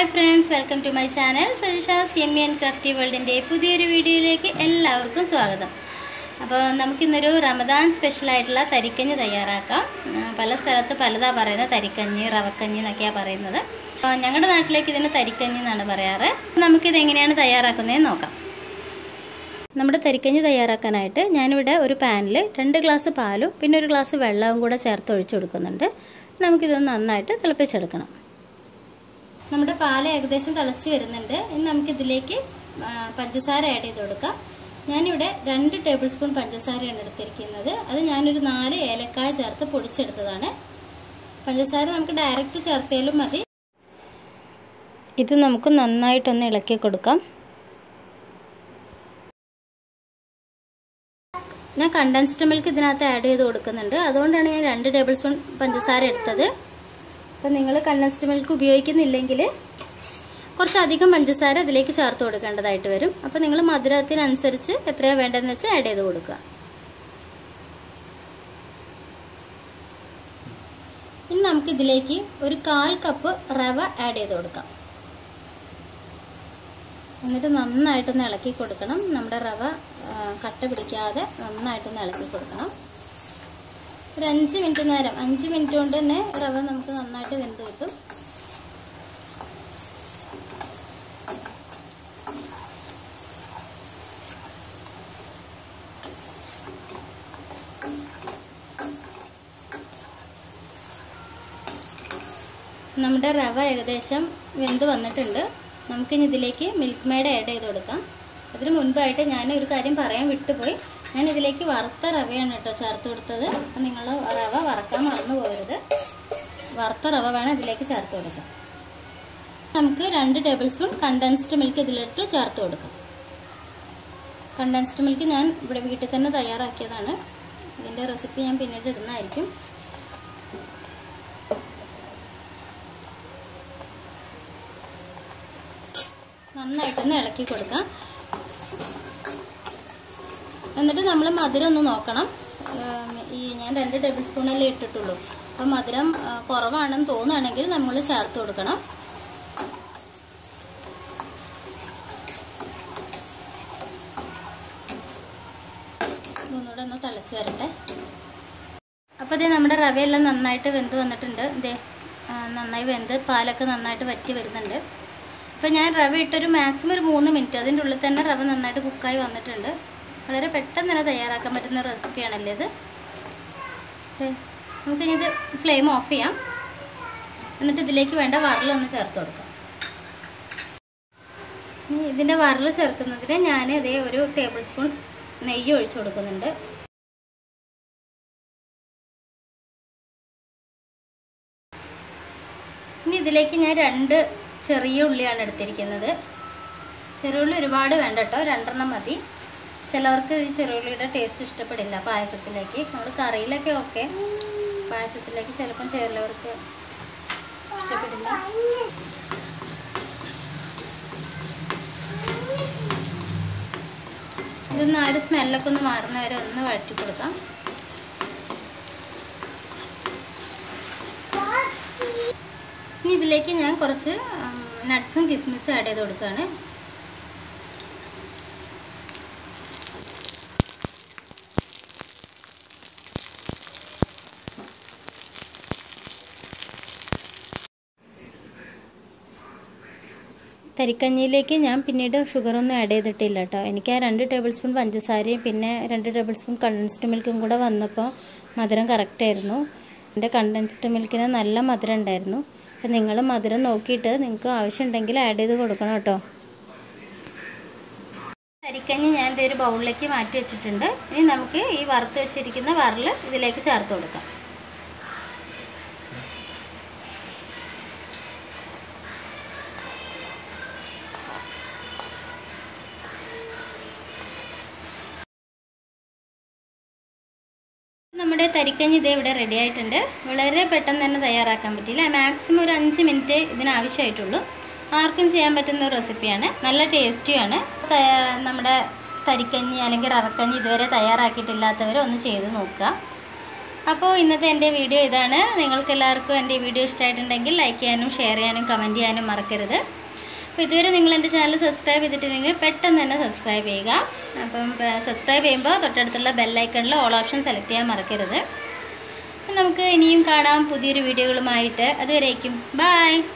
hi friends welcome to my channel Sajisha's M and crafty വേൾഡിൻ്റെ പുതിയൊരു വീഡിയോയിലേക്ക് എല്ലാവർക്കും സ്വാഗതം അപ്പോൾ നമുക്കിന്നൊരു റമദാൻ സ്പെഷ്യലായിട്ടുള്ള തരിക്കഞ്ഞി തയ്യാറാക്കാം ആ, പല സ്ഥലത്ത് പലതാ പറയുന്നത് തരിക്കഞ്ഞി റവക്കഞ്ഞി എന്നൊക്കെയാണ് പറയുന്നത് അപ്പോൾ ഞങ്ങളുടെ നാട്ടിലേക്ക് ഇതിന് തരിക്കഞ്ഞി എന്നാണ് പറയാറ് നമുക്കിത് എങ്ങനെയാണ് തയ്യാറാക്കുന്നതെന്ന് നോക്കാം നമ്മുടെ തരിക്കഞ്ഞി തയ്യാറാക്കാനായിട്ട് ഞാനിവിടെ ഒരു പാനിൽ രണ്ട് ഗ്ലാസ് പാലും പിന്നെ ഒരു ഗ്ലാസ് വെള്ളവും കൂടെ ചേർത്ത് ഒഴിച്ചു കൊടുക്കുന്നുണ്ട് നമുക്കിതൊന്ന് നന്നായിട്ട് തിളപ്പിച്ചെടുക്കണം നമ്മുടെ പാല് ഏകദേശം തിളച്ച് വരുന്നുണ്ട് ഇനി നമുക്കിതിലേക്ക് ആ, പഞ്ചസാര ആഡ് ചെയ്ത് കൊടുക്കാം ഞാനിവിടെ രണ്ട് ടേബിൾ സ്പൂൺ പഞ്ചസാരയാണ് എടുത്തിരിക്കുന്നത് അത് ഞാനൊരു നാല് ഏലക്കായ ചേർത്ത് പൊടിച്ചെടുത്തതാണ് പഞ്ചസാര നമുക്ക് ഡയറക്റ്റ് ചേർത്താലും മതി ഇത് നമുക്ക് നന്നായിട്ടൊന്ന് ഇളക്കി കൊടുക്കാം ഞാൻ കണ്ടൻസ്ഡ് മിൽക്ക് ഇതിനകത്ത് ആഡ് ചെയ്ത് കൊടുക്കുന്നുണ്ട് അതുകൊണ്ടാണ് ഞാൻ രണ്ട് ടേബിൾ സ്പൂൺ പഞ്ചസാര എടുത്തത് അപ്പം നിങ്ങൾ കണ്ടൻസ്ഡ് മിൽക്ക് ഉപയോഗിക്കുന്നില്ലെങ്കിൽ കുറച്ചധികം പഞ്ചസാര ഇതിലേക്ക് ചേർത്ത് കൊടുക്കേണ്ടതായിട്ട് വരും അപ്പോൾ നിങ്ങൾ മധുരത്തിനനുസരിച്ച് എത്രയാണ് വേണ്ടതെന്ന് വെച്ചാൽ ആഡ് ചെയ്ത് കൊടുക്കുക ഇനി നമുക്കിതിലേക്ക് ഒരു കാൽ കപ്പ് റവ ആഡ് ചെയ്ത് കൊടുക്കാം എന്നിട്ട് നന്നായിട്ടൊന്ന് ഇളക്കി കൊടുക്കണം നമ്മുടെ റവ ആ, കട്ട പിടിക്കാതെ നന്നായിട്ടൊന്ന് ഇളക്കി കൊടുക്കണം ഒരു അഞ്ച് മിനിറ്റ് നേരം അഞ്ച് മിനിറ്റ് കൊണ്ട് തന്നെ റവ നമുക്ക് നന്നായിട്ട് വെന്ത് കിട്ടും നമ്മുടെ റവ ഏകദേശം വെന്ത് വന്നിട്ടുണ്ട് നമുക്കിനി ഇതിലേക്ക് മിൽക്ക് മെയ്ഡ് ആഡ് ചെയ്ത് കൊടുക്കാം അതിന് മുൻപായിട്ട് ഞാൻ ഒരു കാര്യം പറയാൻ വിട്ടുപോയി ഞാൻ ഇതിലേക്ക് വറുത്ത റവയാണ് കേട്ടോ ചേർത്ത് കൊടുത്തത് അപ്പം നിങ്ങൾ റവ വറക്കാൻ മറന്നു പോകരുത് വറുത്ത റവ വേണം ഇതിലേക്ക് ചേർത്ത് കൊടുക്കാം നമുക്ക് രണ്ട് ടേബിൾ സ്പൂൺ കണ്ടൻസ്ഡ് മിൽക്ക് ഇതിലിട്ട് ചേർത്ത് കൊടുക്കാം കണ്ടൻസ്ഡ് മിൽക്ക് ഞാൻ ഇവിടെ വീട്ടിൽ തന്നെ തയ്യാറാക്കിയതാണ് ഇതിൻ്റെ റെസിപ്പി ഞാൻ പിന്നീട് ഇടുന്നതായിരിക്കും നന്നായിട്ടൊന്ന് ഇളക്കി കൊടുക്കാം എന്നിട്ട് നമ്മൾ മധുരം ഒന്ന് നോക്കണം ഉം, ഈ ഞാൻ രണ്ട് ടേബിൾ സ്പൂണല്ലേ ഇട്ടിട്ടുള്ളൂ അപ്പം മധുരം ആ, കുറവാണെന്ന് തോന്നുകയാണെങ്കിൽ നമ്മൾ ചേർത്ത് കൊടുക്കണം ഒന്നുകൂടെ ഒന്ന് തിളച്ച് വരട്ടെ അപ്പോൾ ഇതേ നമ്മുടെ റവയെല്ലാം നന്നായിട്ട് വെന്ത് വന്നിട്ടുണ്ട് ഇതേ ആ, നന്നായി വെന്ത് പാലൊക്കെ നന്നായിട്ട് വറ്റി വരുന്നുണ്ട് അപ്പോൾ ഞാൻ റവ ഇട്ടൊരു മാക്സിമം ഒരു മൂന്ന് മിനിറ്റ് അതിൻ്റെ ഉള്ളിൽ തന്നെ റവ നന്നായിട്ട് കുക്കായി വന്നിട്ടുണ്ട് വളരെ പെട്ടെന്ന് തന്നെ തയ്യാറാക്കാൻ പറ്റുന്ന റെസിപ്പിയാണല്ലേ ഇത് ദേ, നമുക്കിനി ഇത് ഫ്ലെയിം ഓഫ് ചെയ്യാം എന്നിട്ട് ഇതിലേക്ക് വേണ്ട വറലൊന്ന് ചേർത്ത് കൊടുക്കാം ഇനി ഇതിൻ്റെ വറൽ ചേർക്കുന്നതിന് ഞാൻ ഇതേ ഒരു ടേബിൾ സ്പൂൺ നെയ്യ് ഒഴിച്ചു കൊടുക്കുന്നുണ്ട് ഇനി ഇതിലേക്ക് ഞാൻ രണ്ട് ചെറിയ ഉള്ളിയാണ് എടുത്തിരിക്കുന്നത് ചെറിയ ഉള്ളി ഒരുപാട് വേണ്ട കേട്ടോ രണ്ടെണ്ണം മതി ചിലവർക്ക് ഈ ചെറിയ ഉള്ളിയുടെ ടേസ്റ്റ് ഇഷ്ടപ്പെടില്ല പായസത്തിലേക്ക് നമ്മൾ കറിയിലൊക്കെ ഓക്കെ പായസത്തിലേക്ക് ചിലപ്പം ചിലവർക്ക് ഇഷ്ടപ്പെടില്ല ഇതൊന്ന് ആ ഒരു സ്മെല്ലൊക്കെ ഒന്ന് മാറുന്ന വരെ ഒന്ന് വഴറ്റി കൊടുക്കാം ഇനി ഇതിലേക്ക് ഞാൻ കുറച്ച് നട്ട്സും കിസ്മിസും ആഡ് ചെയ്ത് കൊടുക്കുകയാണ് തരിക്കഞ്ഞിയിലേക്ക് ഞാൻ പിന്നീട് ഷുഗറൊന്നും ആഡ് ചെയ്തിട്ടില്ല കേട്ടോ എനിക്ക് ആ രണ്ട് ടേബിൾ സ്പൂൺ പഞ്ചസാരയും പിന്നെ രണ്ട് ടേബിൾ സ്പൂൺ കണ്ടൻസ്ഡ് മിൽക്കും കൂടെ വന്നപ്പോൾ മധുരം കറക്റ്റായിരുന്നു എൻ്റെ കണ്ടൻസ്ഡ് മിൽക്കിന് നല്ല മധുരം ഉണ്ടായിരുന്നു അപ്പം നിങ്ങൾ മധുരം നോക്കിയിട്ട് നിങ്ങൾക്ക് ആവശ്യമുണ്ടെങ്കിൽ ആഡ് ചെയ്ത് കൊടുക്കണം കേട്ടോ തരിക്കഞ്ഞി ഞാൻ ഇതൊരു ബൗളിലേക്ക് മാറ്റി വെച്ചിട്ടുണ്ട് ഇനി നമുക്ക് ഈ വറുത്ത് വെച്ചിരിക്കുന്ന വറൽ ഇതിലേക്ക് ചേർത്ത് കൊടുക്കാം നമ്മുടെ തരിക്കഞ്ഞി ഇതേ ഇവിടെ റെഡി ആയിട്ടുണ്ട് വളരെ പെട്ടെന്ന് തന്നെ തയ്യാറാക്കാൻ പറ്റില്ല മാക്സിമം ഒരു അഞ്ച് മിനിറ്റ് ഇതിനാവശ്യമായിട്ടുള്ളൂ ആർക്കും ചെയ്യാൻ പറ്റുന്ന ഒരു റെസിപ്പിയാണ് നല്ല ടേസ്റ്റിയാണ് ത- നമ്മുടെ തരിക്കഞ്ഞി അല്ലെങ്കിൽ റവക്കഞ്ഞി ഇതുവരെ തയ്യാറാക്കിയിട്ടില്ലാത്തവർ ഒന്ന് ചെയ്ത് നോക്കുക അപ്പോൾ ഇന്നത്തെ എൻ്റെ വീഡിയോ ഇതാണ് നിങ്ങൾക്ക് എല്ലാവർക്കും എൻ്റെ വീഡിയോ ഇഷ്ടമായിട്ടുണ്ടെങ്കിൽ ലൈക്ക് ചെയ്യാനും ഷെയർ ചെയ്യാനും കമൻറ്റ് ചെയ്യാനും മറക്കരുത് അപ്പോൾ ഇതുവരെ നിങ്ങൾ എൻ്റെ ചാനൽ സബ്സ്ക്രൈബ് ചെയ്തിട്ടില്ലെങ്കിൽ പെട്ടെന്ന് തന്നെ സബ്സ്ക്രൈബ് ചെയ്യുക അപ്പം സബ്സ്ക്രൈബ് ചെയ്യുമ്പോൾ തൊട്ടടുത്തുള്ള ബെല്ലൈക്കണിൽ ഓൾ ഓപ്ഷൻ സെലക്ട് ചെയ്യാൻ മറക്കരുത് അപ്പം നമുക്ക് ഇനിയും കാണാം പുതിയൊരു വീഡിയോകളുമായിട്ട് അതുവരേക്കും ബായ്